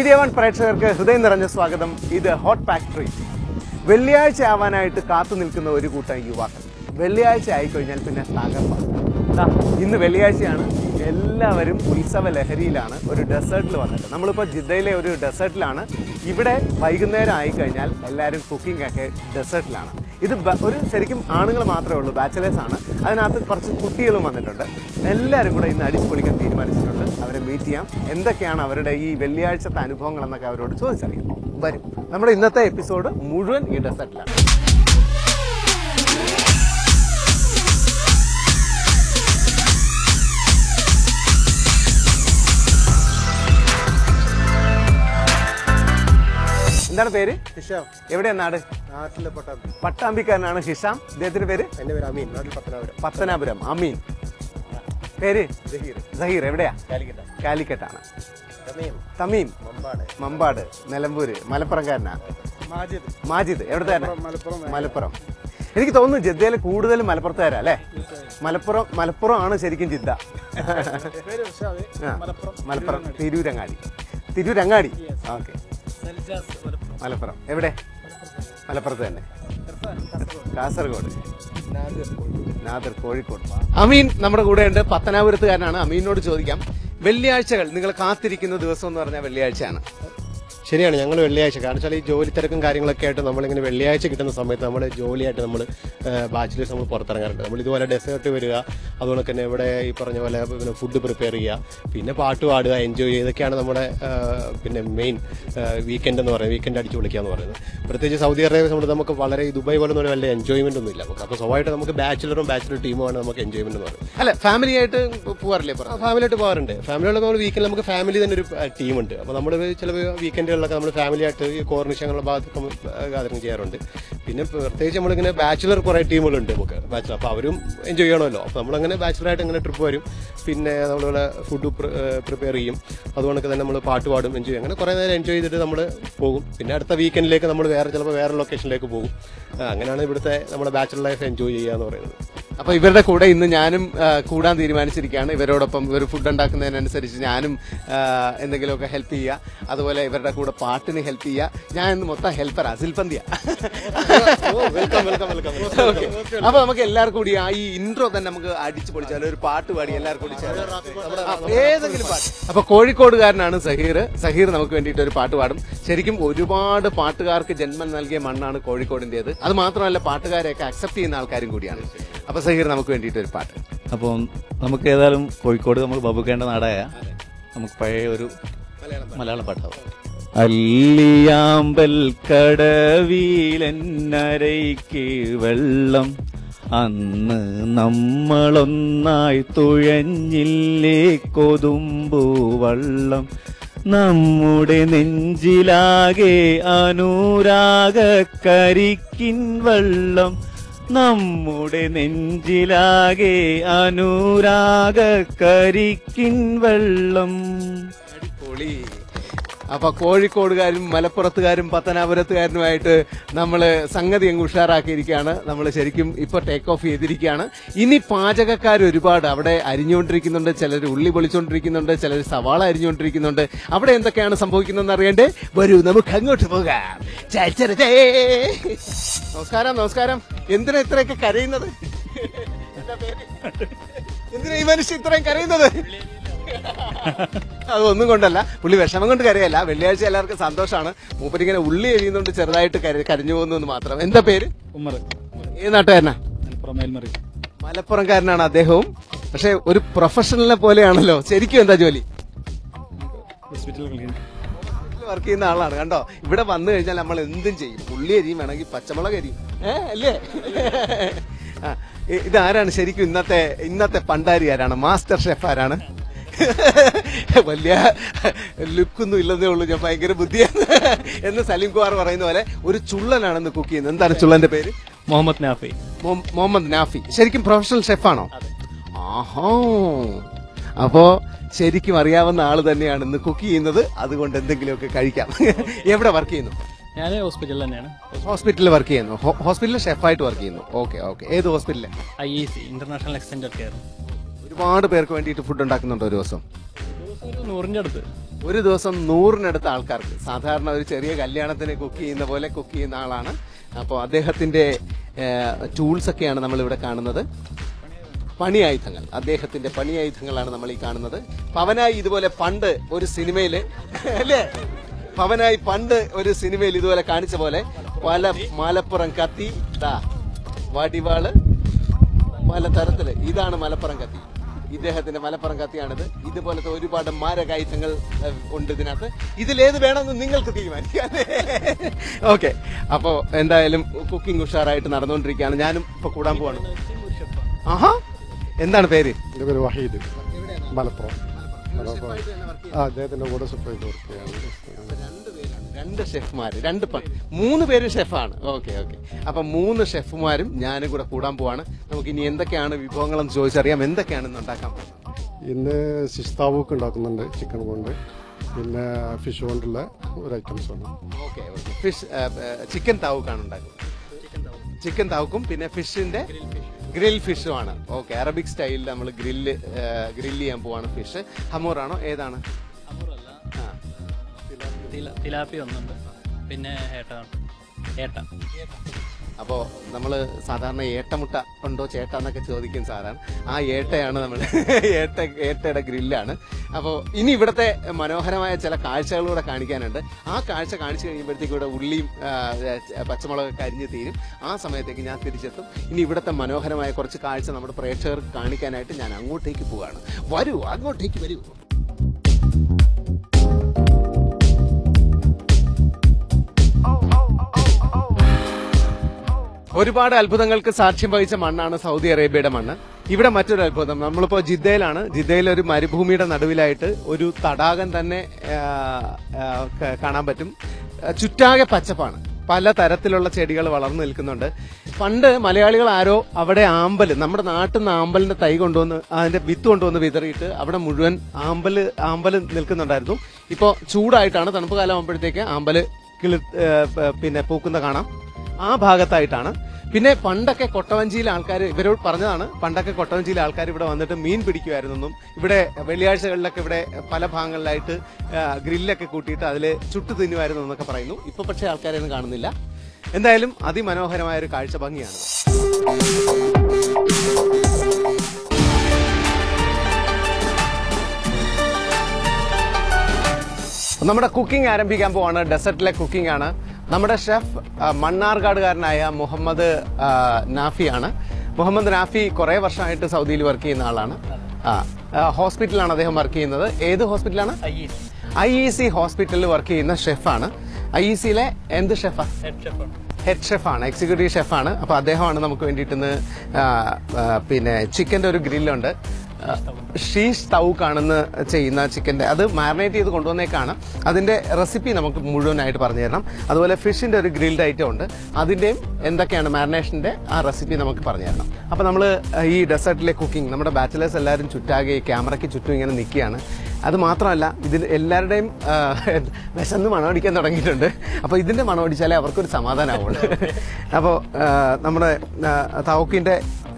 Media one പ്രേക്ഷകർക്ക് ഹൃദയം നിറഞ്ഞ സ്വാഗതം ഇത് ഹോട്ട് ഫാക്ടറി വെള്ളിയാഴ്ച ആവാനായിട്ട് കാത്തു നിൽക്കുന്ന ഒരു കൂട്ടം യുവാക്കൾ വെള്ളിയാഴ്ച ആയിക്കഴിഞ്ഞാൽ പിന്നെ തകർപ്പാണ് ദാ, ഇന്ന് വെള്ളിയാഴ്ചയാണ് എല്ലാവരും ഉത്സവ ലഹരിയിലാണ് ഒരു ഡെസേർട്ടിൽ വന്നിട്ട് നമ്മളിപ്പോൾ ജിദ്ദയിലെ ഒരു ഡെസേർട്ടിലാണ് ഇവിടെ വൈകുന്നേരം ആയിക്കഴിഞ്ഞാൽ എല്ലാവരും കുക്കിംഗ് ഒക്കെ ഡെസേർട്ടിലാണ് ഇത് ബ- ഒരു ശരിക്കും ആണുങ്ങൾ മാത്രമേ ഉള്ളൂ ബാച്ചലേഴ്സ് ആണ് അതിനകത്ത് കുറച്ച് കുട്ടികളും വന്നിട്ടുണ്ട് എല്ലാവരും കൂടെ ഇന്ന് അടിച്ചു പൊളിക്കാൻ തീരുമാനിച്ചിട്ടുണ്ട് അവരെ മീറ്റ് ചെയ്യാം എന്തൊക്കെയാണ് അവരുടെ ഈ വെള്ളിയാഴ്ചത്തെ അനുഭവങ്ങൾ എന്നൊക്കെ അവരോട് ചോദിച്ചറിയാം വരും നമ്മുടെ ഇന്നത്തെ എപ്പിസോഡ് മുഴുവൻ ഈ ഡെസേർട്ടിലാണ് എന്താണ് പേര് ഹിഷാം എവിടെയാ നാട് നാട്ടിലെ പട്ടാമ്പി പട്ടാമ്പിക്കാരനാണ് ഹിഷാം ഇദ്ദേഹത്തിന്റെ പേര് എന്റെ പേര് അമീൻ നാട്ടിൽ പത്തനാപുരം പത്തനാപുരം അമീൻ പേര് ജഹീർ സഹീർ എവിടെയാ കാലിക്കട്ട കാലിക്കട്ടാണ് തമീം തമീം മമ്പാട് മമ്പാട് നിലമ്പൂര് മലപ്പുറംകാരനാ മാജിദ് മാജിദ് എവിടുത്തെ മലപ്പുറം മലപ്പുറം എനിക്ക് തോന്നുന്നു ജിദ്ദയിൽ കൂടുതലും മലപ്പുറത്തുകാരാ അല്ലേ മലപ്പുറം മലപ്പുറം ആണ് ശരിക്കും ജിദ്ദ പേര് ഹിഷാമ് ആ, മലപ്പുറം തിരൂരങ്ങാടി തിരൂരങ്ങാടി ഓക്കെ മലപ്പുറം എവിടെ മലപ്പുറത്ത് തന്നെ കാസർഗോഡ് നാദർ കോഴിക്കോട് അമീൻ നമ്മുടെ കൂടെ ഉണ്ട് പത്തനാപുരത്തുകാരനാണ് അമീനോട് ചോദിക്കാം വെള്ളിയാഴ്ചകൾ നിങ്ങൾ കാത്തിരിക്കുന്ന ദിവസം എന്ന് പറഞ്ഞാൽ വെള്ളിയാഴ്ചയാണ് ശരിയാണ് ഞങ്ങൾ വെള്ളിയാഴ്ച കാരണം വെച്ചാൽ ഈ ജോലി തിരക്കും കാര്യങ്ങളൊക്കെ ആയിട്ട് നമ്മളിങ്ങനെ വെള്ളിയാഴ്ച കിട്ടുന്ന സമയത്ത് നമ്മൾ ജോലിയായിട്ട് നമ്മൾ ബാച്ചിലേഴ്സ് നമ്മൾ പുറത്തിറങ്ങാറുണ്ട് നമ്മൾ ഇതുപോലെ ഡെസേർട്ട് വരിക അതുപോലെ തന്നെ ഇവിടെ ഈ പറഞ്ഞ പോലെ പിന്നെ ഫുഡ് പ്രിപ്പയർ ചെയ്യുക പിന്നെ പാട്ട് പാടുക എൻജോയ് ചെയ്യുക ഇതൊക്കെയാണ് നമ്മുടെ ആ, പിന്നെ മെയിൻ വീക്കെൻഡ് എന്ന് പറയുന്നത് വീക്കെൻഡ് അടിച്ചു വിളിക്കുക എന്ന് പറയുന്നത് പ്രത്യേകിച്ച് സൗദി അറേബ്യ സംബന്ധിച്ച് നമുക്ക് വളരെ ഈ ദുബായ് പോലെ ഒന്നും വലിയ എൻജോയ്മെന്റ് ഒന്നും ഇല്ല നമുക്ക് അപ്പോൾ സ്വാഭാവികമായിട്ട് നമുക്ക് ബാച്ചിലറും ബാച്ചിലർ ടീമുമാണ് നമുക്ക് എൻജോയ്മെന്റ് എന്ന് പറയുന്നത് അല്ല ഫാമിലി ആയിട്ട് പോവാറില്ലേ ആ, ഫാമിലിയായിട്ട് പോകാറുണ്ട് ഫാമിലിയുള്ള നമ്മൾ വീക്കെൻഡ് നമുക്ക് ഫാമിലി തന്നെ ഒരു ടീമുണ്ട് അപ്പോൾ നമ്മൾ ചില വീക്കെൻഡുകളിലൊക്കെ നമ്മൾ ഫാമിലിയായിട്ട് ഈ കോർണിഷ് അങ്ങനെയുള്ള ഭാഗത്തൊക്കെ ഗാദറിങ് ചെയ്യാറുണ്ട് പിന്നെ പ്രത്യേകിച്ച് നമ്മളിങ്ങനെ ബാച്ചിലർ കുറേ ടീമുകളുണ്ട് നമുക്ക് ബാച്ചിലർ അപ്പോൾ അവരും എൻജോയ് ചെയ്യണമല്ലോ അപ്പോൾ നമ്മളങ്ങനെ ബാച്ചിലറായിട്ട് ഇങ്ങനെ ട്രിപ്പ് വരും പിന്നെ നമ്മളിവിടെ ഫുഡ് പ്രിപ്പയർ ചെയ്യും അതുകൊണ്ട് തന്നെ നമ്മൾ പാട്ട് പാടും എൻജോയ് ചെയ്യും അങ്ങനെ കുറേ നേരം എൻജോയ് ചെയ്തിട്ട് നമ്മൾ പോകും പിന്നെ അടുത്ത വീക്കെൻഡിലേക്ക് നമ്മൾ വേറെ ചിലപ്പോൾ വേറെ ലൊക്കേഷനിലേക്ക് പോകും ആ, അങ്ങനെയാണ് ഇവിടുത്തെ നമ്മുടെ ബാച്ചിലർ ലൈഫ് എൻജോയ് ചെയ്യുക എന്ന് പറയുന്നത് അപ്പൊ ഇവരുടെ കൂടെ ഇന്ന് ഞാനും ആ, കൂടാൻ തീരുമാനിച്ചിരിക്കുകയാണ് ഇവരോടൊപ്പം ഇവർ ഫുഡ് ഉണ്ടാക്കുന്നതിനനുസരിച്ച് ഞാനും ആ, എന്തെങ്കിലുമൊക്കെ ഹെൽപ്പ് ചെയ്യുക അതുപോലെ ഇവരുടെ കൂടെ പാട്ടിന് ഹെൽപ്പ് ചെയ്യുക ഞാൻ ഇന്ന് മൊത്തം ഹെൽപ്പറാ സിൽപ്പന്തിയ വെൽക്കം വെൽക്കം വെൽക്കം അപ്പൊ നമുക്ക് എല്ലാവർക്കും കൂടി ആ ഈ ഇൻട്രോ തന്നെ നമുക്ക് അടിച്ചു പൊളിച്ചാൽ ഒരു പാട്ട് പാടി എല്ലാവർക്കും കൂടി ചേർന്ന്. ആ, ഏതെങ്കിലും പാട്ട് അപ്പൊ കോഴിക്കോടുകാരനാണ് സഹീർ സഹീർ നമുക്ക് വേണ്ടിയിട്ട് ഒരു പാട്ട് പാടും ശരിക്കും ഒരുപാട് പാട്ടുകാർക്ക് ജന്മം നൽകിയ മണ്ണാണ് കോഴിക്കോടിന്റേത് അത് മാത്രമല്ല പാട്ടുകാരെയൊക്കെ അക്സെപ്റ്റ് ചെയ്യുന്ന ആൾക്കാരും കൂടിയാണ് അപ്പൊ സഹീർ നമുക്ക് വേണ്ടിയിട്ട് ഒരു പാട്ട് അപ്പം നമുക്ക് ഏതായാലും കോഴിക്കോട് നമുക്ക് ബബുക്കേണ്ട നാടായ നമുക്ക് പഴയ ഒരു മലയാളം പാട്ടാവും അല്ലിയാമ്പൽ കടവിലെന്നരയ്ക്ക് വെള്ളം അന്ന് നമ്മളൊന്നായി തുഴഞ്ഞില്ലേ കൊതുമ്പു വള്ളം നമ്മുടെ നെഞ്ചിലാകെ അനുരാഗ കരിക്കിൻ വെള്ളം നമ്മുടെ നെഞ്ചിലാകെ അനുരാഗ കരിക്കിൻ വെള്ളം അടിപൊളി അപ്പൊ കോഴിക്കോടുകാരും മലപ്പുറത്തുകാരും പത്തനാപുരത്തുകാരനുമായിട്ട് നമ്മൾ സംഗതി അങ്ങ് ഉഷാറാക്കിയിരിക്കുകയാണ് നമ്മൾ ശരിക്കും ഇപ്പൊ ടേക്ക് ഓഫ് ചെയ്തിരിക്കുകയാണ് ഇനി പാചകക്കാർ ഒരുപാട് അവിടെ അരിഞ്ഞുകൊണ്ടിരിക്കുന്നുണ്ട് ചിലർ ഉള്ളി പൊളിച്ചുകൊണ്ടിരിക്കുന്നുണ്ട് ചിലർ സവാള അരിഞ്ഞുകൊണ്ടിരിക്കുന്നുണ്ട് അവിടെ എന്തൊക്കെയാണ് സംഭവിക്കുന്നതെന്ന് അറിയണ്ടേ വരൂ നമുക്ക് അങ്ങോട്ട് പോകാം ചാച്ചരച്ചേ. നമസ്കാരം നമസ്കാരം എന്തിനാ ഇത്രയൊക്കെ കരയുന്നത് എന്താ പേര്? എന്തിനാ ഈ മനുഷ്യൻ ഇത്രയും കരയുന്നത് അതൊന്നും കൊണ്ടല്ല പുള്ളി വിഷമം കൊണ്ട് കരയല്ല വെള്ളിയാഴ്ച എല്ലാവർക്കും സന്തോഷമാണ് മൂപ്പരിങ്ങനെ ഉള്ളി എഴുതുന്നുണ്ട് ചെറുതായിട്ട് കര- കരഞ്ഞു പോകുന്നു എന്ന് മാത്രം എന്താ പേര് ഉമ്മർ ഏത് നാട്ടുകാരനാ മലപ്പുറം മേൽമറി മലപ്പുറംകാരനാണ് അദ്ദേഹവും പക്ഷെ ഒരു പ്രൊഫഷണലിനെ പോലെയാണല്ലോ ശരിക്കും എന്താ ജോലി ഹോസ്പിറ്റൽ വർക്ക് ചെയ്യുന്ന ആളാണ് കണ്ടോ ഇവിടെ വന്നു കഴിഞ്ഞാൽ നമ്മൾ എന്തും ചെയ്യും ഉള്ളി അരിയും വേണമെങ്കിൽ പച്ചമുളക് അരിയും ഏ അല്ലേ ആ, ഇ- ഇതാരാണ് ശരിക്കും ഇന്നത്തെ ഇന്നത്തെ പണ്ടാരി ആരാണ് മാസ്റ്റർ ഷെഫ് ആരാണ് വലിയ ലുക്കൊന്നും ഇല്ലെന്നേ ഉള്ളൂ ഞാൻ ഭയങ്കര ബുദ്ധിയാണ് എന്ന് സലീം കുമാർ പറയുന്ന പോലെ ഒരു ചുള്ളനാണെന്ന് കുക്ക് ചെയ്യുന്നത് എന്താണ് ചുള്ളന്റെ പേര് മുഹമ്മദ് നാഫി മൊ- മുഹമ്മദ് നാഫി ശരിക്കും പ്രൊഫഷണൽ ഷെഫാണോ ആഹാ അപ്പോ ശരിക്കും അറിയാവുന്ന ആള് തന്നെയാണ് ഇന്ന് കുക്ക് ചെയ്യുന്നത് അതുകൊണ്ട് എന്തെങ്കിലുമൊക്കെ കഴിക്കാം എവിടെ വർക്ക് ചെയ്യുന്നു ഞാൻ ഹോസ്പിറ്റലിൽ തന്നെയാണ് ഹോസ്പിറ്റലിൽ വർക്ക് ചെയ്യുന്നു ഹോ- ഹോസ്പിറ്റലിൽ ഷെഫായിട്ട് വർക്ക് ചെയ്യുന്നു ഓക്കെ ഓക്കെ ഏത് ഹോസ്പിറ്റലിൽ I E C international extender care ഒരുപാട് പേർക്ക് വേണ്ടിയിട്ട് ഫുഡ് ഉണ്ടാക്കുന്നുണ്ടോ ഒരു ദിവസം ഒരു നൂറിന്റെ അടുത്ത് ഒരു ദിവസം നൂറിനടുത്ത ആൾക്കാർക്ക് സാധാരണ ഒരു ചെറിയ കല്യാണത്തിന് കുക്ക് ചെയ്യുന്ന പോലെ കുക്ക് ചെയ്യുന്ന ആളാണ് അപ്പോൾ അദ്ദേഹത്തിന്റെ ടൂൾസ് ഒക്കെയാണ് നമ്മൾ ഇവിടെ കാണുന്നത് പണിയായുധങ്ങൾ അദ്ദേഹത്തിന്റെ പണിയായുധങ്ങളാണ് നമ്മൾ ഈ കാണുന്നത് പവനായി ഇതുപോലെ പണ്ട് ഒരു സിനിമയില് അല്ലേ പവനായി പണ്ട് ഒരു സിനിമയിൽ ഇതുപോലെ കാണിച്ച പോലെ പല മലപ്പുറം കത്തി ദാ വടിവാള് പല തരത്തില് ഇതാണ് മലപ്പുറം കത്തി ഇദ്ദേഹത്തിന്റെ മലപ്പുറം കത്തിയാണിത് ഇതുപോലത്തെ ഒരുപാട് മാരകായുധങ്ങൾ ഏഹ്, ഉണ്ട് ഇതിനകത്ത് ഇതിലേത് വേണമെന്ന് നിങ്ങൾക്ക് തീരുമാനിക്കാം ഓക്കെ അപ്പോ എന്തായാലും കുക്കിംഗ് ഉഷാറായിട്ട് നടന്നുകൊണ്ടിരിക്കുകയാണ് ഞാനും ഇപ്പൊ കൂടാൻ പോവാണ് ആഹാ എന്താണ് പേര് എൻ്റെ പേര് വഹീദ് മലപ്പുറം മലപ്പുറം ആ അദ്ദേഹത്തിൻ്റെ കൂടെ സൂപ്പർവൈസ് വർക്ക് ചെയ്യാണ് രണ്ടുപേരാണ്. രണ്ട് ഷെഫ്മാര് രണ്ട് പ- മൂന്ന് പേര് ഷെഫാണ് ഓക്കെ ഓക്കെ അപ്പൊ മൂന്ന് ഷെഫുമാരും ഞാനും കൂടെ കൂടാൻ പോവാണ് നമുക്ക് ഇനി എന്തൊക്കെയാണ് വിഭവങ്ങളെന്ന് ചോദിച്ചറിയാം എന്തൊക്കെയാണ് ഇന്ന് ഉണ്ടാക്കാൻ പോകുന്നത് ഇന്ന് സിസ്താവൂക്ക് ഉണ്ടാക്കുന്നുണ്ട് ചിക്കൻ കൊണ്ട് പിന്നെ ഫിഷ് കൊണ്ടുള്ള ഒരു ഐറ്റംസ് ആണ് ഓക്കെ ഓക്കെ ഫിഷ് ചിക്കൻ താവുക്കാണ് ഉണ്ടാക്കുന്നത് ചിക്കൻ താവുക്കും പിന്നെ ഫിഷിന്റെ ഗ്രിൽ ഫിഷും ആണ് ഓക്കെ അറബിക് സ്റ്റൈലിൽ നമ്മൾ ഗ്രില്ല് ഗ്രില്ല് ചെയ്യാൻ പോവാണ് ഫിഷ് ഹമൂറാണോ ഏതാണ് ആ തില- തിലാപ്പി ഒന്നുണ്ട് പിന്നെ ഏട്ട ഏട്ട അപ്പോൾ നമ്മൾ സാധാരണ ഏട്ടമുട്ട ഉണ്ടോ ചേട്ട എന്നൊക്കെ ചോദിക്കും സാധാരണ ആ ഏട്ടയാണ് നമ്മൾ ഏട്ട ഏട്ടയുടെ ഗ്രില്ലാണ് അപ്പോൾ ഇനി ഇവിടുത്തെ മനോഹരമായ ചില കാഴ്ചകളൂടെ കാണിക്കാനുണ്ട് ആ കാഴ്ച കാണിച്ചു കഴിയുമ്പോഴത്തേക്കും ഇവിടെ ഉള്ളിയും ആ, ച- പച്ചമുളകൊക്കെ അരിഞ്ഞ് തീരും ആ സമയത്തേക്ക് ഞാൻ തിരിച്ചെത്തും ഇനി ഇവിടുത്തെ മനോഹരമായ കുറച്ച് കാഴ്ച നമ്മുടെ പ്രേക്ഷകർക്ക് കാണിക്കാനായിട്ട് ഞാൻ അങ്ങോട്ടേക്ക് പോവുകയാണ് വരൂ അങ്ങോട്ടേക്ക് വരൂ ഒരുപാട് അത്ഭുതങ്ങൾക്ക് സാക്ഷ്യം വഹിച്ച മണ്ണാണ് സൗദി അറേബ്യയുടെ മണ്ണ് ഇവിടെ മറ്റൊരു അത്ഭുതം നമ്മളിപ്പോ ജിദ്ദയിലാണ് ജിദ്ദയിൽ ഒരു മരുഭൂമിയുടെ നടുവിലായിട്ട് ഒരു തടാകം തന്നെ ആ, ആ, ക- കാണാൻ പറ്റും ആ, ചുറ്റാകെ പച്ചപ്പാണ് പല തരത്തിലുള്ള ചെടികൾ വളർന്നു നിൽക്കുന്നുണ്ട് പണ്ട് മലയാളികൾ ആരോ അവിടെ ആമ്പല് നമ്മുടെ നാട്ടിൽ നിന്ന് ആമ്പലിന്റെ തൈ കൊണ്ടുവന്ന് അതിന്റെ വിത്ത് കൊണ്ടുവന്ന് വിതറിയിട്ട് അവിടെ മുഴുവൻ ആമ്പല് ആമ്പല് നിൽക്കുന്നുണ്ടായിരുന്നു ഇപ്പോൾ ചൂടായിട്ടാണ് തണുപ്പ് കാലം ആകുമ്പോഴത്തേക്ക് ആമ്പല് കിളി ഏ, പ- പിന്നെ പൂക്കുന്ന കാണാം ആ ഭാഗത്തായിട്ടാണ് പിന്നെ പണ്ടൊക്കെ കൊട്ടവഞ്ചിയിലെ ആൾക്കാർ ഇവരോട് പറഞ്ഞതാണ് പണ്ടൊക്കെ കൊട്ടവഞ്ചിയിലെ ആൾക്കാർ ഇവിടെ വന്നിട്ട് മീൻ പിടിക്കുമായിരുന്നെന്നും ഇവിടെ വെള്ളിയാഴ്ചകളിലൊക്കെ ഇവിടെ പല ഭാഗങ്ങളിലായിട്ട് ആ, ഗ്രില്ലൊക്കെ കൂട്ടിയിട്ട് അതിൽ ചുട്ടു തിന്നുമായിരുന്നു എന്നൊക്കെ പറയുന്നു ഇപ്പൊ പക്ഷേ ആൾക്കാരെയൊന്നും കാണുന്നില്ല എന്തായാലും അതിമനോഹരമായ ഒരു കാഴ്ച ഭംഗിയാണ് നമ്മുടെ കുക്കിംഗ് ആരംഭിക്കാൻ പോവാണ് ഡെസർട്ടിലെ കുക്കിംഗ് ആണ് നമ്മുടെ ഷെഫ് ആ, മണ്ണാർക്കാടുകാരനായ മുഹമ്മദ് ആ, നാഫിയാണ് മുഹമ്മദ് നാഫി കുറെ വർഷമായിട്ട് സൗദിയിൽ വർക്ക് ചെയ്യുന്ന ആളാണ് ആ ആ, ഹോസ്പിറ്റലിലാണ് അദ്ദേഹം വർക്ക് ചെയ്യുന്നത് ഏത് ഹോസ്പിറ്റലാണ് I E I E C ഹോസ്പിറ്റലിൽ വർക്ക് ചെയ്യുന്ന ഷെഫാണ് ഐ ഇ സിയിലെ എന്ത് ഷെഫാ ഹെഡ് ഷെഫാണ് ഹെഡ് ഷെഫാണ് എക്സിക്യൂട്ടീവ് ഷെഫാണ് അപ്പോൾ അദ്ദേഹമാണ് നമുക്ക് വേണ്ടിയിട്ട് ഇന്ന് ആ, ആ, പിന്നെ ചിക്കൻ്റെ ഒരു ഗ്രില്ലുണ്ട് ഷീഷ് തൗക്കാണെന്ന് ചെയ്യുന്ന ചിക്കൻ്റെ അത് മാരിനേറ്റ് ചെയ്ത് കൊണ്ടുവന്നേക്കാണ് അതിൻ്റെ റെസിപ്പി നമുക്ക് മുഴുവനായിട്ട് പറഞ്ഞു തരണം അതുപോലെ ഫിഷിൻ്റെ ഒരു ഗ്രിൽഡ് ഐറ്റം ഉണ്ട് അതിൻ്റെയും എന്തൊക്കെയാണ് മാരിനേഷൻ്റെ ആ റെസിപ്പി നമുക്ക് പറഞ്ഞു തരണം അപ്പോൾ നമ്മൾ ഈ ഡെസേർട്ടിലെ കുക്കിംഗ് നമ്മുടെ ബാച്ചിലേഴ്സ് എല്ലാവരും ചുറ്റാകെ ഈ ക്യാമറയ്ക്ക് ചുറ്റും ഇങ്ങനെ നിൽക്കുകയാണ് അത് മാത്രമല്ല ഇതിൽ എല്ലാവരുടെയും ആ, വിശന്ന് മണമടിക്കാൻ തുടങ്ങിയിട്ടുണ്ട് അപ്പോൾ ഇതിൻ്റെ മണമടിച്ചാലേ അവർക്കൊരു സമാധാനമാവുള്ളൂ അപ്പോൾ നമ്മുടെ തവക്കിൻ്റെ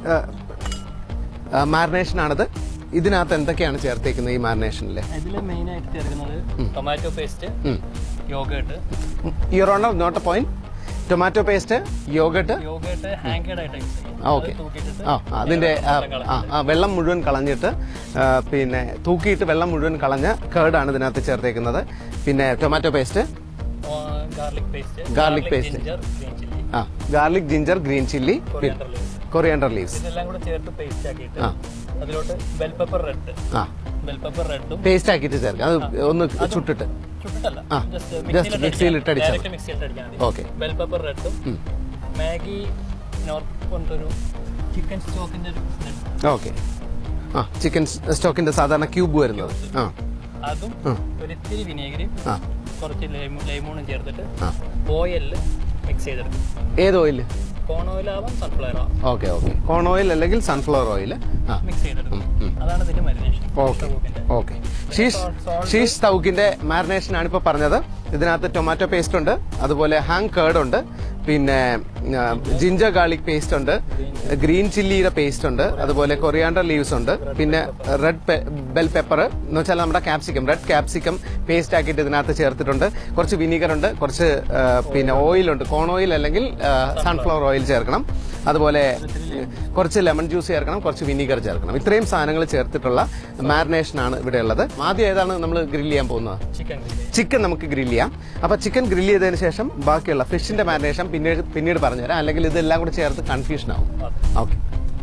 മാരിനേഷനാണിത് ഇതിനകത്ത് എന്തൊക്കെയാണ് ചേർത്തേക്കുന്നത് ഈ മാരിനേഷനിൽ ഇതിൽ മെയിൻ ആയിട്ട് ചേർക്കുന്നത് tomato paste yoghurt your honour note a point tomato paste yoghurt yoghurt ഹാങ്കേഡ് ആയിട്ട് യൂസ് ചെയ്യും ആ ഓക്കെ ആ ആ, അതിന്റെ ആ, ആ, ആ വെള്ളം മുഴുവൻ കളഞ്ഞിട്ട് ആ, പിന്നെ തൂക്കിയിട്ട് വെള്ളം മുഴുവൻ കളഞ്ഞ കേർഡാണ് ഇതിനകത്ത് ചേർത്തേക്കുന്നത് പിന്നെ tomato paste garlic paste Garlic paste. Ginger green chilli ആ garlic ginger green chilli coriander leaves coriander leaves ഇതെല്ലാം കൂടെ ചേർത്ത് പേസ്റ്റ് ആക്കിയിട്ട് ആ. അതിലോട്ട് ബെൽ പെപ്പർ റെഡ് ആ ബെൽ പെപ്പർ റെഡും പേസ്റ്റ് ആക്കിയിട്ട് ചേർക്കാം അത് ഒന്ന് ചുട്ടിട്ട് ചുട്ടിട്ടല്ല ആ. ജസ്റ്റ് Just mixil ഇട്ട് അടിച്ചാൽ ഡയറക്റ്റ് മിക്സിയിൽ അടിക്കാൻ മതി Okay. ബെൽ പെപ്പർ റെഡും മാഗി നോർത്ത് കൊണ്ടൊരു ചിക്കൻ സ്റ്റോക്കിന്റെ ഒരു ഇതുണ്ട്. ഓക്കെ ആ ചിക്കൻ സ്റ്റോക്കിന്റെ സാധാരണ ക്യൂബ് വരുന്നത് ആ അതും ഒരിത്തിരി വിനേഗിരി ആ കുറച്ച് ലൈമൂ ലൈമൂണും ചേർത്തിട്ട് ആ ഓയിലിൽ മിക്സ് ചെയ്തെടുക്കും ഏത് ഓയിൽ കോൺ ഓയിലാവാം സൺഫ്ലവർ ആവാം ഓക്കെ ഓക്കെ കോൺ ഓയിൽ അല്ലെങ്കിൽ സൺഫ്ലവർ ഓയിൽ ആ മിക്സ് ചെയ്തെടുക്കും അതാണ് ഇതിന്റെ marination okay okay shish shish തൗക്കിന്റെ മാരിനേഷൻ ആണ് ഇപ്പോൾ പറഞ്ഞത് ഇതിനകത്ത് ടൊമാറ്റോ പേസ്റ്റ് ഉണ്ട് അതുപോലെ ഹാങ് കേർഡ് ഉണ്ട് പിന്നെ ജിഞ്ചർ ഗാർലിക് പേസ്റ്റ് ഉണ്ട് ഗ്രീൻ ചില്ലിയുടെ പേസ്റ്റ് ഉണ്ട് അതുപോലെ കൊറിയാണ്ടർ ലീവ്സ് ഉണ്ട് പിന്നെ റെഡ് ബെൽ പെപ്പർ എന്ന് വെച്ചാൽ നമ്മുടെ ക്യാപ്സിക്കം റെഡ് ക്യാപ്സിക്കം പേസ്റ്റ് ആക്കിയിട്ട് ഇതിനകത്ത് ചേർത്തിട്ടുണ്ട് കുറച്ച് വിനീഗർ ഉണ്ട് കുറച്ച് ആ, പിന്നെ ഓയിൽ ഉണ്ട് കോൺ ഓയിൽ അല്ലെങ്കിൽ സൺഫ്ലവർ ഓയിൽ ചേർക്കണം അതുപോലെ കുറച്ച് ലെമൺ ജ്യൂസ് ചേർക്കണം കുറച്ച് വിനീഗർ ചേർക്കണം ഇത്രയും സാധനങ്ങൾ ചേർത്തിട്ടുള്ള മാരിനേഷൻ ആണ് ഇവിടെ ഉള്ളത് ആദ്യം ഏതാണ് നമ്മൾ ഗ്രിൽ ചെയ്യാൻ പോകുന്നത് ചിക്കൻ ഗ്രില്ല് ചിക്കൻ നമുക്ക് ഗ്രിൽ ചെയ്യാം അപ്പൊ ചിക്കൻ ഗ്രിൽ ചെയ്തതിന് ശേഷം ബാക്കിയുള്ള ഫിഷിന്റെ മാരിനേഷൻ പിന്നീട് പിന്നീട് പറഞ്ഞുതരാം അല്ലെങ്കിൽ ഇതെല്ലാം കൂടെ ചേർത്ത് കൺഫ്യൂഷൻ ആവും ഓക്കെ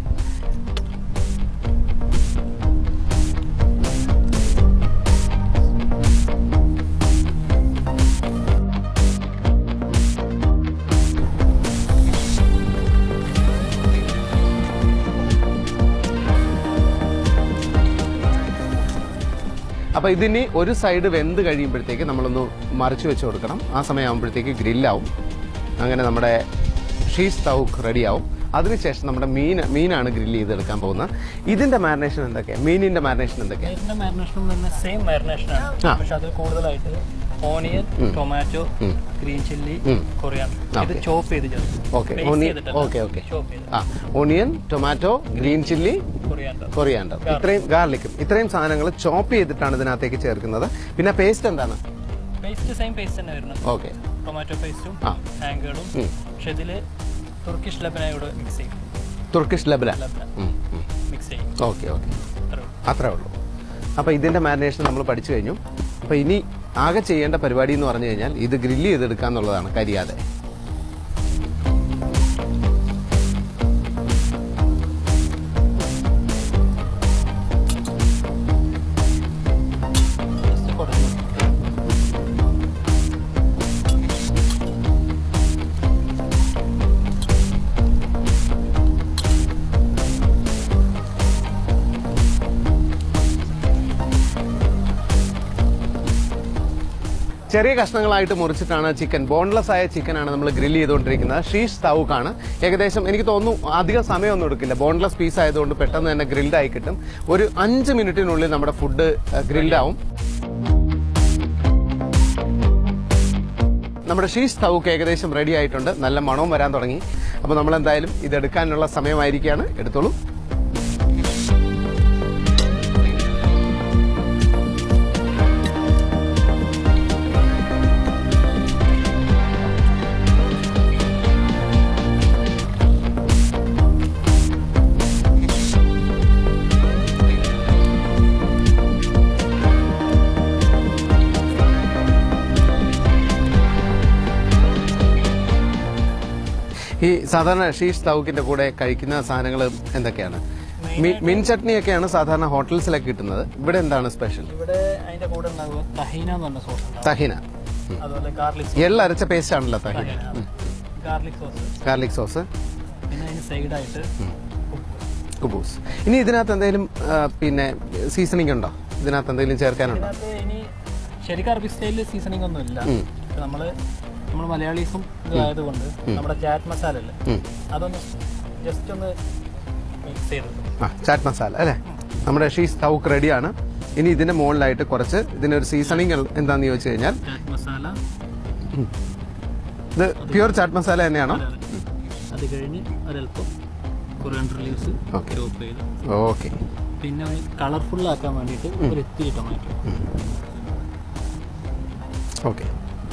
അപ്പൊ ഇതിനി ഒരു സൈഡ് വെന്ത് കഴിയുമ്പോഴത്തേക്ക് നമ്മളൊന്ന് മറിച്ച് വെച്ച് കൊടുക്കണം ആ സമയമാകുമ്പോഴത്തേക്ക് ഗ്രില്ലാവും അങ്ങനെ നമ്മുടെ ഷീസ് തൗക്ക് റെഡിയാവും അതിനുശേഷം നമ്മുടെ മീൻ മീനാണ് ഗ്രില്ല് ചെയ്തെടുക്കാൻ പോകുന്നത് ഇതിന്റെ മാരിനേഷൻ എന്തൊക്കെയാണ് മീനിന്റെ മാരിനേഷൻ എന്തൊക്കെയാണ് ഇതിന്റെ മാരിനേഷനും തന്നെ സെയിം മാരിനേഷൻ ആണ് ആ. പക്ഷെ അതിൽ കൂടുതലായിട്ട് ഓണിയൻ ടൊമാറ്റോ ഉം. ഗ്രീൻ ചില്ലി ഉം. കൊറിയാണ്ടർ ഇത് Okay. ചോപ്പ് ചെയ്ത് ചേർക്കും ഓക്കെ Paste ഓണിയൻ ചെയ്തിട്ടല്ല. ഓക്കെ ഓക്കെ Chop ചെയ്ത് ആ onion tomato green chilli coriander coriander ഇത്രയും ഗാർലിക്കും ഇത്രയും സാധനങ്ങൾ ചോപ്പ് ചെയ്തിട്ടാണ് ഇതിനകത്തേക്ക് ചേർക്കുന്നത് പിന്നെ പേസ്റ്റ് എന്താണ് പേസ്റ്റ് സെയിം പേസ്റ്റ് തന്നെ വരുന്നത് ഓക്കെ ടൊമാറ്റോ പേസ്റ്റും ആ. ഹാങ്കുകളും ഉം. പക്ഷെ ഇതില് തുർക്കിഷ് ലബനായി കൂടെ മിക്സ് ചെയ്യും തുർക്കിഷ് ലബല ലബന മിക്സ് ചെയ്യും ഓക്കെ ഓക്കെ അത്രേ ഉള്ളൂ. അത്രേ ഉള്ളൂ അപ്പോൾ ഇതിന്റെ മാരിനേഷൻ നമ്മൾ പഠിച്ചു കഴിഞ്ഞു അപ്പോൾ ഇനി ആകെ ചെയ്യേണ്ട പരിപാടി എന്ന് പറഞ്ഞു കഴിഞ്ഞാൽ ഇത് ഗ്രില്ല് ചെയ്തെടുക്കുക എന്നുള്ളതാണ് കരിയാതെ Just കുറച്ച് മതി. ചെറിയ കഷ്ണങ്ങളായിട്ട് മുറിച്ചിട്ടാണ് ചിക്കൻ ബോൺലെസ് ആയ ചിക്കനാണ് നമ്മൾ ഗ്രില്ല് ചെയ്തുകൊണ്ടിരിക്കുന്നത് ഷീഷ് തൗക്കാണ് ഏകദേശം എനിക്ക് തോന്നുന്നു അധികം സമയമൊന്നും എടുക്കില്ല ബോൺലെസ് പീസ് ആയതുകൊണ്ട് പെട്ടെന്ന് തന്നെ ഗ്രിൽഡ് ആയി കിട്ടും ഒരു അഞ്ച് മിനിറ്റിനുള്ളിൽ നമ്മുടെ ഫുഡ് ഗ്രിൽഡ് ആവും നമ്മുടെ ഷീഷ് തൗക്ക് ഏകദേശം റെഡി ആയിട്ടുണ്ട് നല്ല മണവും വരാൻ തുടങ്ങി അപ്പോൾ നമ്മൾ എന്തായാലും ഇത് എടുക്കാനുള്ള സമയമായിരിക്കുകയാണ് എടുത്തോളൂ ഈ സാധാരണ ഷീഷ് തൗക്കിന്റെ കൂടെ കഴിക്കുന്ന സാധനങ്ങൾ എന്തൊക്കെയാണ് മി- മിൻ ചട്നിയൊക്കെയാണ് സാധാരണ ഹോട്ടൽസിലൊക്കെ കിട്ടുന്നത് ഇവിടെ എന്താണ് സ്പെഷ്യൽ ഇവിടെ അതിന്റെ കൂടെ ഉണ്ടാകുക തഹീന എന്ന് പറഞ്ഞ സോസ് ഉണ്ടാവും തഹിന അതുപോലെ ഗാർലിക് എള്ള അരച്ച പേസ്റ്റ് ആണല്ലോ തഹിന ഗാർലിക് സോസ് ഗാർലിക് സോസ് പിന്നെ അതിന് സൈഡായിട്ട് കുബൂസ് ഇനി ഇതിനകത്ത് എന്തെങ്കിലും ആ, പിന്നെ സീസണിംഗ് ഉണ്ടോ ഇതിനകത്ത് എന്തെങ്കിലും ചേർക്കാനുണ്ടോ ഇതിനകത്ത് ഇനി ശരിക്കും അറബി സ്റ്റൈലിൽ സീസണിംഗ് ഒന്നും ഇല്ല ഉം. പക്ഷെ നമ്മള് നമ്മൾ മലയാളീസും ഇതായതുകൊണ്ട് നമ്മുടെ ചാറ്റ് മസാല അല്ലേ ഉം. അതൊന്ന് ജസ്റ്റ് ഒന്ന് മിക്സ് ചെയ്ത് ആ ചാറ്റ് മസാല അല്ലേ നമ്മുടെ ഷീസ് തൗക്ക് റെഡിയാണ് ഇനി ഇതിന്റെ മുകളിലായിട്ട് കുറച്ച് ഇതിനൊരു സീസണിങ് എന്താന്ന് ചോദിച്ചു കഴിഞ്ഞാൽ ചാറ്റ് മസാല ഇത് പ്യുവർ ചാറ്റ് മസാല തന്നെയാണോ അത് കഴിഞ്ഞ് ഒരല്പം കൊറിയാണ്ടർ ലീവ്സ് Okay. ചോപ്പ് ചെയ്ത് ഓക്കെ പിന്നെ കളർഫുൾ ആക്കാൻ വേണ്ടിയിട്ട് ഒരു ഇത്തിരി ടൊമാറ്റോ ഓക്കെ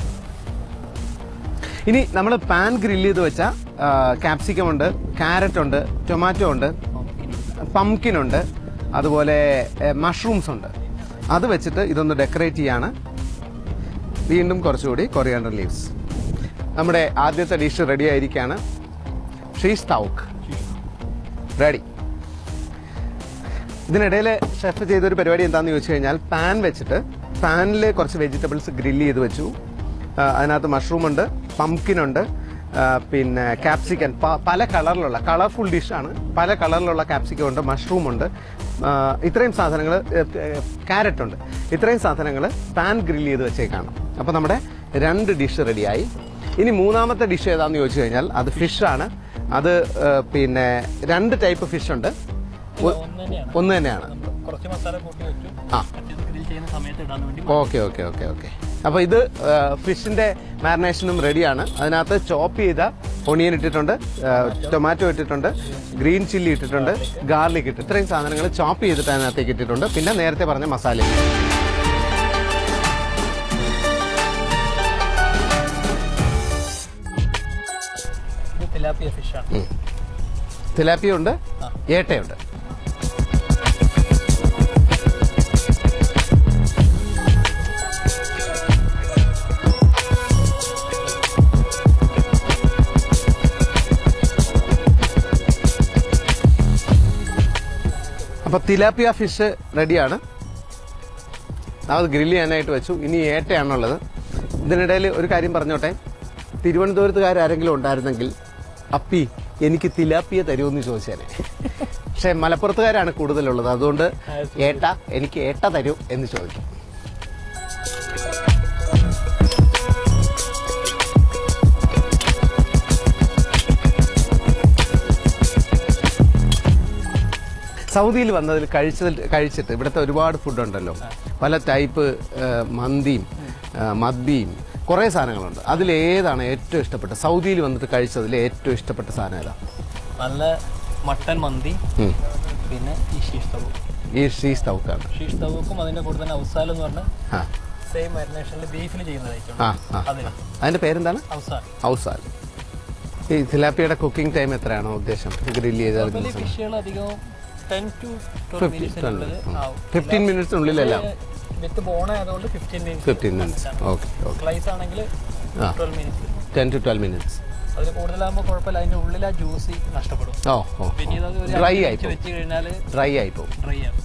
ഇനി നമ്മൾ പാൻ ഗ്രില്ല് ചെയ്ത് വെച്ച ക്യാപ്സിക്കം ഉണ്ട് ക്യാരറ്റ് ഉണ്ട് ടൊമാറ്റോ ഉണ്ട് പംകിൻ ഉണ്ട് അതുപോലെ മഷ്റൂംസ് ഉണ്ട് അത് വെച്ചിട്ട് ഇതൊന്ന് ഡെക്കറേറ്റ് ചെയ്യാണ് വീണ്ടും കുറച്ചുകൂടി കൊറിയാണ്ടർ ലീവ്സ് നമ്മുടെ ആദ്യത്തെ ഡിഷ് റെഡി ആയിരിക്കുകയാണ് ഷീസ് തൗക്ക് റെഡി ഇതിനിടയിൽ ഷെഫ് ചെയ്തൊരു പരിപാടി എന്താണെന്ന് ചോദിച്ചു കഴിഞ്ഞാൽ പാൻ വെച്ചിട്ട് പാനിൽ കുറച്ച് വെജിറ്റബിൾസ് ഗ്രില്ല് ചെയ്ത് വെച്ചു ആ, അതിനകത്ത് മഷ്റൂം ഉണ്ട് പംകിൻ ഉണ്ട് ആ, പിന്നെ ക്യാപ്സിക്കൻ പല കളറിലുള്ള കളർഫുൾ ഡിഷാണ് പല കളറിലുള്ള ക്യാപ്സിക്കം ഉണ്ട് മഷ്റൂം ഉണ്ട് ആ, ഇത്രയും സാധനങ്ങൾ ക്യാരറ്റ് ഉണ്ട് ഇത്രയും സാധനങ്ങൾ പാൻ ഗ്രില്ല് ചെയ്ത് വെച്ചേക്കാണ് അപ്പോൾ നമ്മുടെ രണ്ട് ഡിഷ് റെഡിയായി ഇനി മൂന്നാമത്തെ ഡിഷ് ഏതാണെന്ന് ചോദിച്ചു കഴിഞ്ഞാൽ അത് ഫിഷാണ് അത് ആ, പിന്നെ രണ്ട് ടൈപ്പ് ഫിഷ് ഉണ്ട് ഒ- ഒന്ന് തന്നെയാണ് ഒന്ന് തന്നെയാണ് നമ്മൾ കുറച്ച് മസാല കൂട്ടി വെച്ചു ആ മറ്റേത് ഗ്രിൽ ചെയ്യുന്ന സമയത്ത് ഇടാൻ വേണ്ടി ഓക്കെ ഓക്കെ ഓക്കെ ഓക്കെ അപ്പോൾ ഇത് ഫിഷിന്റെ മാരിനേഷനും റെഡിയാണ് അതിനകത്ത് ചോപ്പ് ചെയ്ത ഒണിയൻ ഇട്ടിട്ടുണ്ട് ടൊമാറ്റോ ഇട്ടിട്ടുണ്ട് ഗ്രീൻ ചില്ലി ഇട്ടിട്ടുണ്ട് ഗാർലിക് ഇട്ട് ഇത്രയും സാധനങ്ങൾ ചോപ്പ് ചെയ്തിട്ട് അതിനകത്തേക്ക് ഇട്ടിട്ടുണ്ട് പിന്നെ നേരത്തെ പറഞ്ഞ മസാല ഇത് തിലാപ്പിയ ഫിഷാണ് തിലാപ്പിയ ഉണ്ട് ഏട്ടയുണ്ട് അപ്പൊ തിലാപ്പിയ ഫിഷ് റെഡിയാണ് അത് ഗ്രില്ല് ചെയ്യാനായിട്ട് വെച്ചു ഇനി ഏട്ടയാണുള്ളത് ഇതിനിടയിൽ ഒരു കാര്യം പറഞ്ഞോട്ടെ തിരുവനന്തപുരത്തുകാരെങ്കിലും ഉണ്ടായിരുന്നെങ്കിൽ അപ്പി എനിക്ക് തിലാപ്പിയ തരുമെന്ന് ചോദിച്ചേനെ പക്ഷെ മലപ്പുറത്തുകാരാണ് കൂടുതലുള്ളത് അതുകൊണ്ട് ഏട്ട എനിക്ക് ഏട്ട തരൂ എന്ന് ചോദിക്കും സൗദിയിൽ വന്നതിൽ കഴിച്ചതിൽ കഴിച്ചിട്ട് ഇവിടുത്തെ ഒരുപാട് ഫുഡുണ്ടല്ലോ പല ടൈപ്പ് ഏഹ്, മന്തിയും ഏഹ്, മദ്ബിയും കുറേ സാധനങ്ങളുണ്ട് അതിലേതാണ് ഏറ്റവും ഇഷ്ടപ്പെട്ടത് സൗദിയിൽ വന്നിട്ട് കഴിച്ചതിൽ ഏറ്റവും ഇഷ്ടപ്പെട്ട സാധനം ഏതാ നല്ല മട്ടൻ മന്തി ഉം. പിന്നെ ഈ ഷീഷ് തവു ഈ ഷീസ് തൗക്കാണ് ഷീഷ് തവുക്കും അതിന്റെ കൂടെ തന്നെ ഔസാൽ എന്ന് പറഞ്ഞ ആ സെയിം മാരിനേഷനിൽ ബീഫിൽ ചെയ്യുന്ന ഐറ്റം ആ ആ അതിന് അതിന്റെ പേരെന്താണ് ഔസാൽ ഔസാൽ ഈ തിലാപ്പിയുടെ കുക്കിംഗ് ടൈം എത്രയാണോ ഉദ്ദേശം ഗ്രില്ല് ചെയ്താൽ വലിയ ഫിഷുകൾ അധികം ടെൻ ടു ട്വൽവ് മിനിറ്റ്സിനുള്ളിൽ ആവും ഫിഫ്റ്റീൻ മിനിറ്റ്സിനുള്ളിലെല്ലാം വിത്ത് ബോൺ ആയതുകൊണ്ട് fifteen minutes fifteen minutes okay okay slice ആണെങ്കിൽ ആ. Twelve minutes ten to twelve minutes അതിൽ കൂടുതലാകുമ്പോൾ കുഴപ്പമില്ല അതിന്റെ ഉള്ളിൽ ആ ജ്യൂസി നഷ്ടപ്പെടും ഓ ഓ പിന്നെ ഇത് ഒരു ഡ്രൈ അഞ്ച് ആയി മിനിറ്റ് വെച്ച് കഴിഞ്ഞാൽ ഡ്രൈ ആയി പോകും ഡ്രൈ ആവും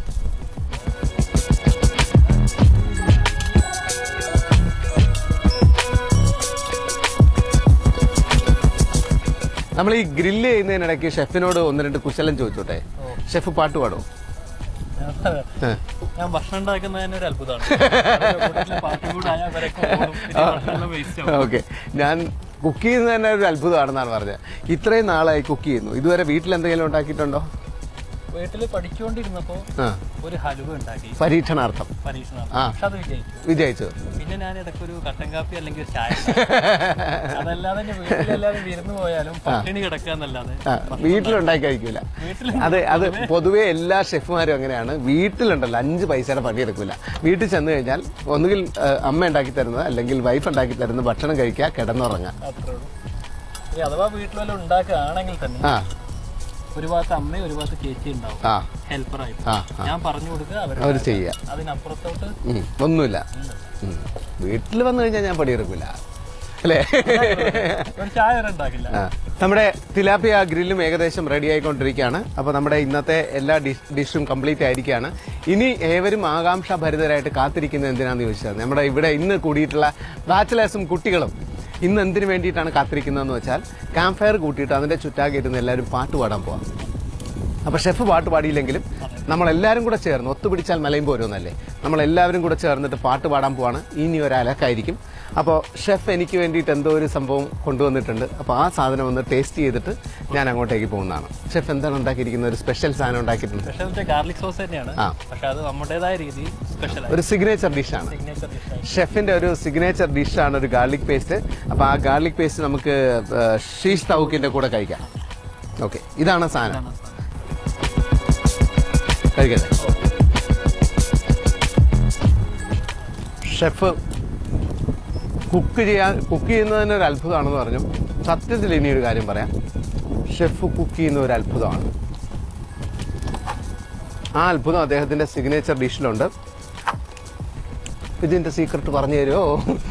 നമ്മൾ ഈ ഗ്രില്ല് ചെയ്യുന്നതിനിടയ്ക്ക് ഷെഫിനോട് ഒന്ന് രണ്ട് കുശലം ചോദിച്ചോട്ടെ ഷെഫ് പാട്ട് പാടോ ഏ. ഞാൻ ഭക്ഷണം ഉണ്ടാക്കുന്നതിന് ഒരു അത്ഭുതമാണ് അതിന്റെ കൂട്ടത്തില് പാട്ടും കൂടെ ആയാൽ അവരൊക്കെ ഓടും. പിന്നെ ഭക്ഷണം waste ആവും. ഓക്കെ ഞാൻ കുക്ക് ചെയ്യുന്നത് തന്നെ ഒരു അത്ഭുതമാണെന്നാണ് പറഞ്ഞത് ഇത്രയും നാളായി കുക്ക് ചെയ്യുന്നു ഇതുവരെ വീട്ടിൽ എന്തെങ്കിലും ഉണ്ടാക്കിയിട്ടുണ്ടോ വീട്ടില് പഠിച്ചുകൊണ്ടിരുന്നപ്പോ ആ ഒരു ഹലുവ ഉണ്ടാക്കി പരീക്ഷണാർത്ഥം പരീക്ഷണം ആ. പക്ഷെ അത് വിജയിച്ചു വിജയിച്ചു പിന്നെ ഞാൻ ഇടയ്ക്ക് ഒരു കട്ടൻ കാപ്പി അല്ലെങ്കിൽ ഒരു ചായ അതല്ലാതെ എന്റെ വീട്ടിലെല്ലാവരും വിരുന്ന് പോയാലും പട്ടിണി കിടക്കാന്നല്ലാതെ ആ, വീട്ടിലുണ്ടാക്കി കഴിക്കൂല വീട്ടിൽ അത് അത് പൊതുവെ എല്ലാ ഷെഫുമാരും അങ്ങനെയാണ് വീട്ടിലുണ്ടല്ലോ അഞ്ച് പൈസയുടെ പണിയെടുക്കില്ല വീട്ടിൽ ചെന്ന് കഴിഞ്ഞാൽ ഒന്നുകിൽ ആ, അമ്മ ഉണ്ടാക്കി തരുന്നത് അല്ലെങ്കിൽ വൈഫ് ഉണ്ടാക്കി തരുന്ന ഭക്ഷണം കഴിക്കുക കിടന്നുറങ്ങുക അത്രേ ഉള്ളൂ ഇനി അഥവാ വീട്ടിൽ വല്ലതും ഉണ്ടാക്കുകയാണെങ്കിൽ തന്നെ ആ ഒരു ഭാഗത്ത് അമ്മയും ഒരു ഭാഗത്ത് ചേച്ചി ഉണ്ടാവും ആ ഹെൽപ്പറായിട്ട് ആ, ഞാൻ പറഞ്ഞു കൊടുക്കുക അവർ അവർ ചെയ്യുക അതിനപ്പുറത്തോട്ട് ഉം, ഒന്നുമില്ല ഉം. വീട്ടിൽ വന്നു കഴിഞ്ഞാൽ ഞാൻ പണിയെടുക്കില്ല അല്ലേ ഒരു ചായ വരെ ഉണ്ടാക്കില്ല ആ. നമ്മുടെ തിലാപ്പിയ ഗ്രില്ലും ഏകദേശം റെഡി ആയിക്കൊണ്ടിരിക്കുകയാണ് അപ്പോൾ നമ്മുടെ ഇന്നത്തെ എല്ലാ ഡിഷ് ഡിഷും കംപ്ലീറ്റ് ആയിരിക്കുകയാണ് ഇനി ഏവരും ആകാംക്ഷ ഭരിതരായിട്ട് കാത്തിരിക്കുന്നത് എന്തിനാന്ന് ചോദിച്ചാൽ നമ്മുടെ ഇവിടെ ഇന്ന് കൂടിയിട്ടുള്ള ബാച്ചിലേഴ്സും കുട്ടികളും ഇന്ന് എന്തിനു വേണ്ടിയിട്ടാണ് കാത്തിരിക്കുന്നതെന്ന് വെച്ചാൽ ക്യാമ്പ് ഫയർ കൂട്ടിയിട്ട് അതിന്റെ ചുറ്റാകെ ഇരുന്ന് എല്ലാവരും പാട്ട് പാടാൻ പോവാം അപ്പൊ ഷെഫ് പാട്ട് പാടിയില്ലെങ്കിലും നമ്മളെല്ലാവരും കൂടെ ചേർന്ന് ഒത്തുപിടിച്ചാൽ മലയും പോരുമെന്നല്ലേ നമ്മളെല്ലാവരും കൂടെ ചേർന്നിട്ട് പാട്ട് പാടാൻ പോവാണ് ഇനി ഒരു അലക്കായിരിക്കും അപ്പോൾ ഷെഫ് എനിക്ക് വേണ്ടിയിട്ട് എന്തോ ഒരു സംഭവം കൊണ്ടുവന്നിട്ടുണ്ട് അപ്പോൾ ആ സാധനം ഒന്ന് ടേസ്റ്റ് ചെയ്തിട്ട് ഞാൻ അങ്ങോട്ടേക്ക് പോകുന്നതാണ് ഷെഫ് എന്താണ് ഉണ്ടാക്കിയിരിക്കുന്നത് ഒരു സ്പെഷ്യൽ സാധനം ഉണ്ടാക്കിയിട്ടുണ്ട് സ്പെഷ്യൽ ഗാർലിക് സോസ് തന്നെയാണ് ആ. പക്ഷെ അത് നമ്മുടേതായ രീതി സ്പെഷ്യൽ ഒരു സിഗ്നേച്ചർ ഡിഷാണ് സിഗ്നേച്ചർ ഡിഷായി ഷെഫിന്റെ ഒരു സിഗ്നേച്ചർ ഡിഷാണ് ഒരു ഗാർലിക് പേസ്റ്റ് അപ്പോൾ ആ ഗാർലിക് പേസ്റ്റ് നമുക്ക് ഏഹ്, ഷീഷ് തൗക്കിന്റെ കൂടെ കഴിക്കാം ഓക്കെ ഇതാണ് സാധനം കഴിക്കട്ടെ ഷെഫ് കുക്ക് ചെയ്യാൻ കുക്ക് ചെയ്യുന്നതിന് ഒരു അത്ഭുതമാണെന്ന് പറഞ്ഞു സത്യത്തിൽ ഇനി ഒരു കാര്യം പറയാം ഷെഫ് കുക്ക് ചെയ്യുന്ന ഒരു അത്ഭുതമാണ് ആ അത്ഭുതം അദ്ദേഹത്തിന്റെ സിഗ്നേച്ചർ ഡിഷിലുണ്ട് ഇതിന്റെ സീക്രട്ട് പറഞ്ഞു തരുമോ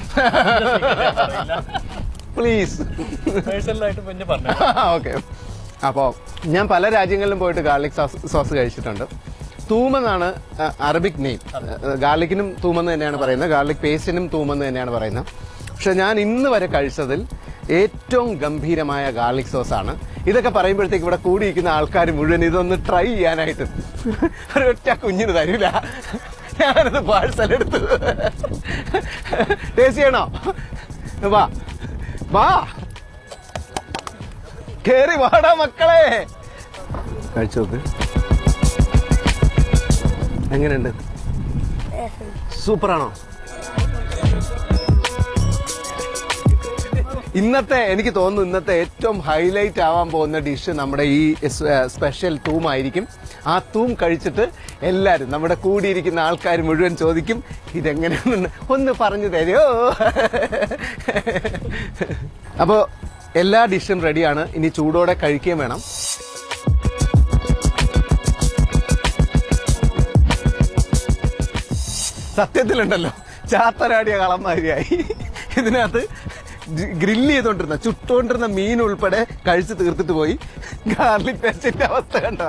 പ്ലീസ് പേഴ്സണലായിട്ട് പിന്നെ പറഞ്ഞു ഓക്കെ അപ്പോൾ ഞാൻ പല രാജ്യങ്ങളിലും പോയിട്ട് ഗാർലിക് സോസ് സോസ് കഴിച്ചിട്ടുണ്ട് തൂമെന്നാണ് അ- അറബിക് നെയിം ഗാർലിക്കിനും തൂമെന്ന് തന്നെയാണ് പറയുന്നത് ഗാർലിക് പേസ്റ്റിനും തൂമെന്ന് തന്നെയാണ് പറയുന്നത് പക്ഷെ ഞാൻ ഇന്ന് വരെ കഴിച്ചതിൽ ഏറ്റവും ഗംഭീരമായ ഗാർലിക് സോസ് ആണ് ഇതൊക്കെ പറയുമ്പോഴത്തേക്ക് ഇവിടെ കൂടിയിരിക്കുന്ന ആൾക്കാർ മുഴുവൻ ഇതൊന്ന് ട്രൈ ചെയ്യാനായിട്ട് ഒരൊറ്റ കുഞ്ഞിന് തരില്ല ഞാനത് പാഴ്സൽ എടുത്തു ടേസ്റ്റ് ചെയ്യണോ വാ വാ കേറി വാടാ മക്കളെ കഴിച്ചു നോക്ക് സൂപ്പറാണോ ഇന്നത്തെ എനിക്ക് തോന്നുന്നു ഇന്നത്തെ ഏറ്റവും ഹൈലൈറ്റ് ആവാൻ പോകുന്ന ഡിഷ് നമ്മുടെ ഈ സ്പെഷ്യൽ തൂം ആയിരിക്കും ആ തൂം കഴിച്ചിട്ട് എല്ലാവരും നമ്മുടെ കൂടിയിരിക്കുന്ന ആൾക്കാർ മുഴുവൻ ചോദിക്കും ഇതെങ്ങനെയാണെന്ന് ഒന്ന് പറഞ്ഞു തരുമോ അപ്പോൾ എല്ലാ ഡിഷും റെഡിയാണ് ഇനി ചൂടോടെ കഴിക്കുകയും വേണം സത്യത്തിലുണ്ടല്ലോ ചാത്തരാടിയ കളന്മാരിയായി ഇതിനകത്ത് ഗ്രില്ല് ചെയ്തോണ്ടിരുന്ന ചുട്ടോണ്ടിരുന്ന മീൻ ഉൾപ്പെടെ കഴിച്ച് തീർത്തിട്ട് പോയി ഗാർലിക് പേസ്റ്റിന്റെ അവസ്ഥ കണ്ടോ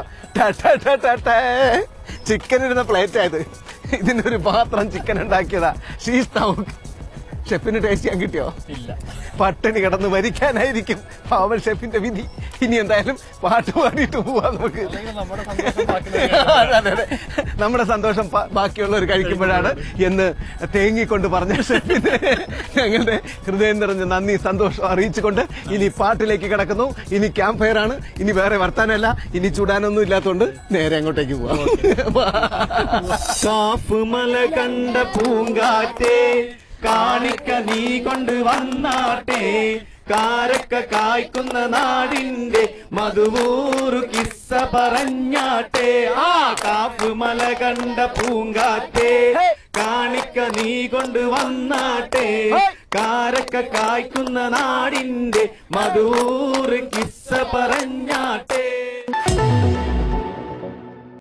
ചിക്കൻ ഇരുന്ന പ്ലേറ്റ് ആയത് ഇതിനൊരു പാത്രം ചിക്കൻ ഉണ്ടാക്കിയതാ ഷീസ് തൗക്ക് ഷെഫിന് ടേസ്റ്റ് ചെയ്യാൻ കിട്ടിയോ ഇല്ല പട്ടിണി കിടന്ന് മരിക്കാനായിരിക്കും പാവൻ ഷെഫിന്റെ വിധി ഇനി എന്തായാലും പാട്ട് പാടിയിട്ട് പോവാം നമുക്ക് അല്ലെങ്കിൽ നമ്മുടെ സന്തോഷം ബാക്കി അതെ, അതെ, അതെ. നമ്മുടെ സന്തോഷം പ- ബാക്കിയുള്ളവർ കഴിക്കുമ്പോഴാണ് എന്ന് തേങ്ങിക്കൊണ്ട് പറഞ്ഞ ഷെഫിന് ഞങ്ങളുടെ ഹൃദയം നിറഞ്ഞ നന്ദി സന്തോഷം അറിയിച്ചുകൊണ്ട് ഇനി പാട്ടിലേക്ക് കിടക്കുന്നു ഇനി ക്യാമ്പ് ഫയർ ആണ് ഇനി വേറെ വർത്താനമല്ല ഇനി ചൂടാനൊന്നും ഇല്ലാത്തതുകൊണ്ട് നേരെ അങ്ങോട്ടേക്ക് പോവാം കാഫ് മല കണ്ട പൂങ്കാറ്റേ കാണിക്ക നീ കൊണ്ട് വന്നാട്ടെ കാരക്ക കായ്ക്കുന്ന നാടിന്റെ മധുവൂറു കിസ്സ പറഞ്ഞാട്ടെ ആ കാഫ് മല കണ്ട പൂങ്കാറ്റേ കാണിക്ക നീ കൊണ്ട് വന്നാട്ടെ കാരക്ക കായ്ക്കുന്ന നാടിന്റെ മധുവൂറ് കിസ്സ പറഞ്ഞാട്ടെ